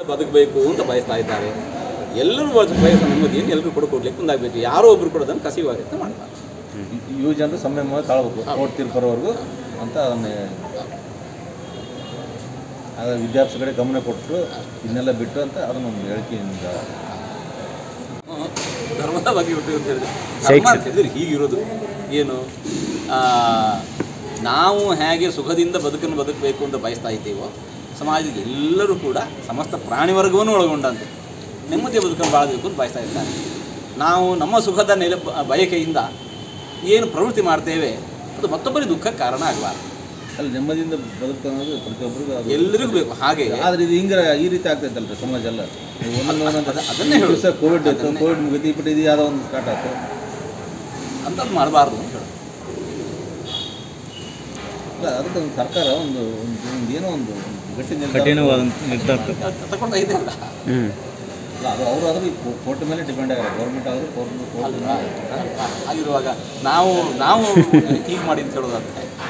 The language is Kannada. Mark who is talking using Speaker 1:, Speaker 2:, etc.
Speaker 1: ಬದುಕಬೇಕು ಅಂತ ಬಯಸ್ತಾ ಇದ್ದಾರೆ ಎಲ್ಲರೂ ಬಯಸೋ ನೆಮ್ಮದಿಯನ್ನು ಎಲ್ಲರೂ ಕೂಡ ಕೊಡ್ಲಿಕ್ಕೆ ಮುಂದಾಗಬೇಕು ಯಾರೋ ಒಬ್ರು ಕೂಡ ಅದನ್ನು ಕಸಿವಾಗುತ್ತೆ ಮಾಡ್ತಾರೆ
Speaker 2: ಇವು ಜನರು ಸಂಯಮ ತಾಳ್ಬೇಕು ಕೋರ್ಟ್ ತೀರ್ಪು ಬರೋವರೆಗೂ ಅಂತ ಅದನ್ನೇ ಆಗ ವಿದ್ಯಾರ್ಥಿ ಕಡೆ ಗಮನ ಕೊಟ್ಟರು ಇದನ್ನೆಲ್ಲ ಬಿಟ್ಟು ಅಂತ ಅದನ್ನೊಂದು ಹೇಳಿಕೆಯಿಂದ
Speaker 1: ಹ್ಮ್. ಧರ್ಮದ ಬಗ್ಗೆ ಬಿಟ್ಟು ಅಂತ ಹೇಳಿದ್ರೆ ಧರ್ಮ ಅಂತ ಹೇಳಿದ್ರೆ ಹೀಗಿರೋದು ಏನು ಆ, ನಾವು ಹೇಗೆ ಸುಖದಿಂದ ಬದುಕನ್ನು ಬದುಕಬೇಕು ಅಂತ ಬಯಸ್ತಾ ಇದ್ದೀವೋ ಸಮಾಜದ ಎಲ್ಲರೂ ಕೂಡ ಸಮಸ್ತ ಪ್ರಾಣಿ ವರ್ಗವನ್ನು ಒಳಗೊಂಡಂತೆ ನೆಮ್ಮದಿಯ ಬದುಕನ್ನು ಬಾಳಬೇಕು ಅಂತ ಬಯಸ್ತಾ ಇರ್ತಾರೆ ನಾವು ನಮ್ಮ ಸುಖದ ನೆಲ ಬಯಕೆಯಿಂದ ಏನು ಪ್ರವೃತ್ತಿ ಮಾಡ್ತೇವೆ ಅದು ಮತ್ತೊಬ್ಬರಿಗೆ ದುಃಖಕ್ಕೆ ಕಾರಣ ಆಗಬಾರ್ದು
Speaker 2: ಅಲ್ಲಿ ನೆಮ್ಮದಿಯಿಂದ ಬದುಕು ಅನ್ನೋದು ಪ್ರತಿಯೊಬ್ಬರಿಗೂ ಅದು
Speaker 1: ಎಲ್ಲರಿಗೂ ಬೇಕು ಹಾಗೆ
Speaker 2: ಆದ್ರೆ ಇದು ಹಿಂಗೆ ಈ ರೀತಿ ಆಗ್ತೈತಲ್ರಿ ಸಮಾಜ ಎಲ್ಲ ನೀವು ಒಂದೊಂದು ಒಂದೊಂದು
Speaker 1: ಅದ- ಅದನ್ನೇ ಹೇಳು.
Speaker 2: ದಿವಸ ಕೋವಿಡ್ ಇತ್ತು ಕೋವಿಡ್ ಮುಗಿದು ಬಿಟ್ಟು ಇದು ಯಾವುದೋ ಒಂದು ಸ್ಟಾರ್ಟ್ ಆಯ್ತು
Speaker 1: ಅಂಥದ್ದು ಮಾಡಬಾರ್ದು ಅಂತ ಹೇಳೋದು
Speaker 2: ಅಲ್ಲ ಅದಕ್ಕೆ ಒಂದು ಸರ್ಕಾರ ಒಂದು ಒಂದು ಒಂದು ಏನೋ ಒಂದು ಗಟ್ಟಿ ನಿರ್ಧಾರ
Speaker 3: ಕಠಿಣವಾದ ನಿರ್ಧಾರ
Speaker 1: ತಗೊಂಡು ಇದೆ ಅಲ್ಲ
Speaker 3: ಹ್ಞೂ
Speaker 2: ಅಲ್ಲ, ಅದು ಅವರು ಆದರೂ ಕೋರ್ಟ್ ಮೇಲೆ ಡಿಪೆಂಡ್ ಆಗಿದೆ ಗೌರ್ಮೆಂಟ್ ಆದರೂ ಕೋರ್ಟ್ ಕೋರ್ಟ್
Speaker 1: ಆಗಿರುವಾಗ ನಾವು ನಾವು ಹೀಗೆ ಮಾಡಿ ಅಂತ ಹೇಳೋದಾದ್ರೆ